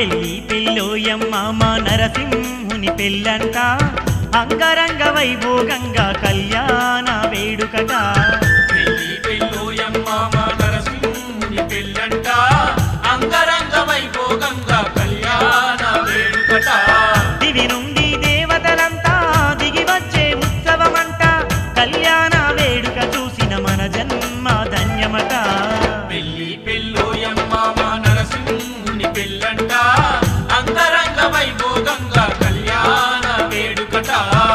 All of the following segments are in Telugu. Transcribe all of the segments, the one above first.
పెళ్ళి పెళ్ళోయమ్మ మా నరసింహుని పెళ్ళంట అంగరంగ వైభోగంగా కళ్యాణ వేడుకట పెళ్లి పెళ్ళోయమ్మ మా నరసింహుని పెళ్ళంట అంగరంగ వైభోగంగా కళ్యాణ వేడుకట దివి నుండి దేవతలంతా దిగి వచ్చే ఉత్సవమంట కళ్యాణ వేడుక చూసిన మన జన్మ ధన్యమట పెళ్లి పెళ్ళోయమ్మ మా నరసింహుని పెళ్ళంట అంగరంగ వైభోగంగా కళ్యాణ వేడుకట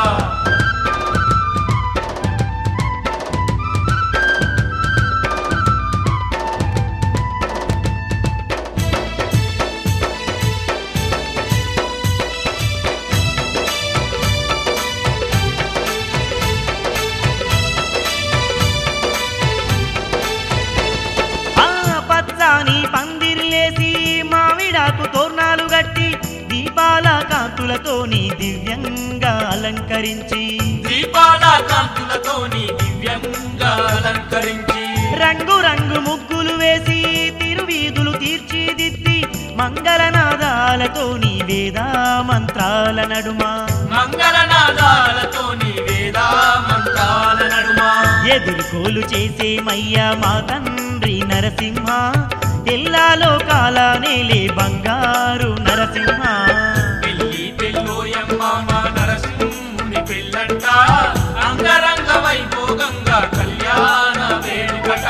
ఆ పచ్చాని పందిర్లేసి మామిడాకు తోర్నాలు గట్టి దీపాల కాంతులతోని దివ్యంగా అలంకరించి దీపాల కాంతులతోని దివ్యంగా అలంకరించి రంగు రంగు ముగ్గులు వేసి తిరువీధులు తీర్చిదిద్ది మంగళనాదాలతోని వేద మంత్రాల నడుమ మంగళనాదాలతోని వేదా మంత్రాల నడుమ ఎదుర్కోలు చేసే మయ్య మా తండ్రి నరసింహ ఎల్లాలో కాలానేలే బంగారు నరసింహ పెళ్లి పెళ్ళోయమ్మ మా నరసింహుని పెళ్ళంట అంగరంగ వైభోగంగా కళ్యాణ వేడుకట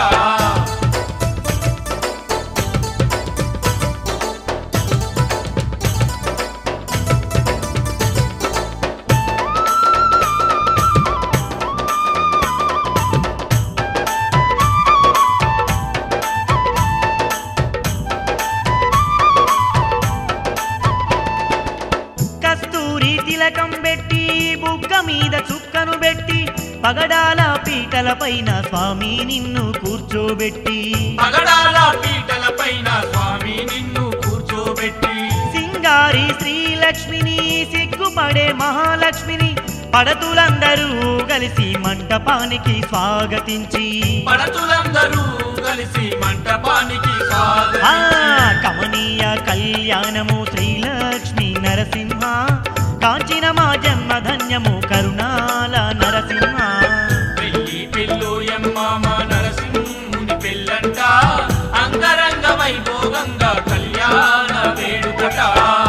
కస్తూరి తిలకం పెట్టి బుగ్గ మీద చుక్కను పెట్టి పగడాల పీటల పైన స్వామి నిన్ను కూర్చోబెట్టి పగడాల పీటల పైన స్వామి నిన్ను కూర్చోబెట్టి సింగారి శ్రీలక్ష్మిని సిగ్గుపడే మహాలక్ష్మిని పడతులందరూ కలిసి మంటపానికి స్వాగతించి పడతులందరూ కలిసి మంటపానికి ఆ స్వాగతించి కమనీయ కళ్యాణము శ్రీలక్ష్మి నరసింహ కాంచిన మా జన్మ ధన్యము కరుణాల నరసింహ పెళ్లి పెళ్ళోయమ్మ మా నరసింహుని పెళ్ళంట అంగరంగ వైభోగంగా కళ్యాణ వేడుకట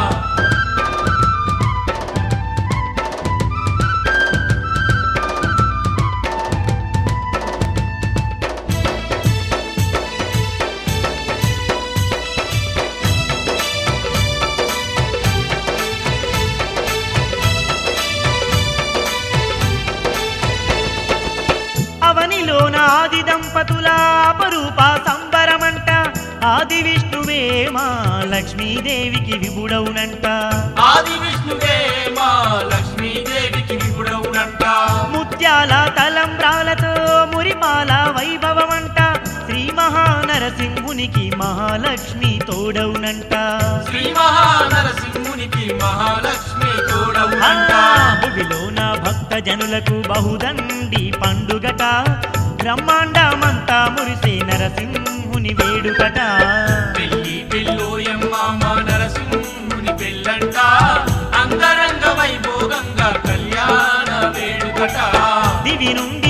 అవనిలోన ఆది దంపతుల అపరూప సంబరమంట ఆది విష్ణువే మా లక్ష్మీదేవికి విభుడవునంట ఆది విష్ణువే మా లక్ష్మీదేవికి విపుడవునంట ముత్యాల తలంబ్రాలతో మురిపాల వైభవమంట శ్రీ మహానరసింహునికి మహాలక్ష్మి తోడవునంట శ్రీ మహానరసింహునికి మహాలక్ష్మి తోడవునంట భువిలోన భక్త జనులకు బహుదండి పండుగట బ్రహ్మాండమంతా మురిసే నరసింహుని వేడుకట పెళ్లి పెళ్ళోయమ్మ మా నరసింహుని పెళ్ళంట అంగరంగ వైభోగంగా కళ్యాణ వేడుకట దివి నుండి